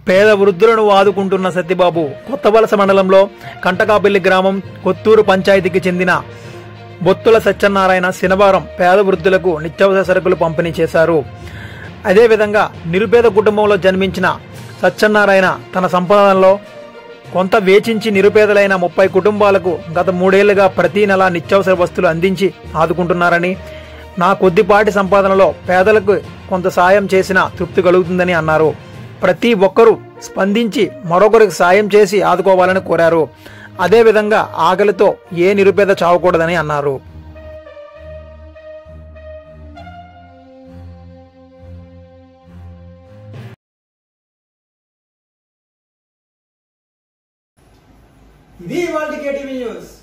పేద వృద్ధులను ఆదుకుంటున్న సత్యబాబు కొత్తవలస మండలంలో కంటకాపల్లి గ్రామం కొత్తూరు పంచాయతీకి చెందిన బొత్తుల సత్యనారాయణ శనివారం పేద వృద్ధులకు నిత్యావసర సరుకులు పంపిణీ చేశారు అదేవిధంగా నిరుపేద కుటుంబంలో జన్మించిన సత్యనారాయణ తన సంపాదనలో కొంత వేచించి నిరుపేదలైన ముప్పై కుటుంబాలకు గత మూడేళ్లుగా ప్రతి నెల నిత్యావసర వస్తువులు అందించి ఆదుకుంటున్నారని నా కొద్దిపాటి సంపాదనలో పేదలకు కొంత సాయం చేసిన తృప్తి కలుగుతుందని అన్నారు ప్రతి ఒక్కరూ స్పందించి మరొకరికి సాయం చేసి ఆదుకోవాలని కోరారు అదేవిధంగా ఆకలితో ఏ నిరుపేద చావకూడదని అన్నారు ఇది వాళ్ళ కేటీవీ న్యూస్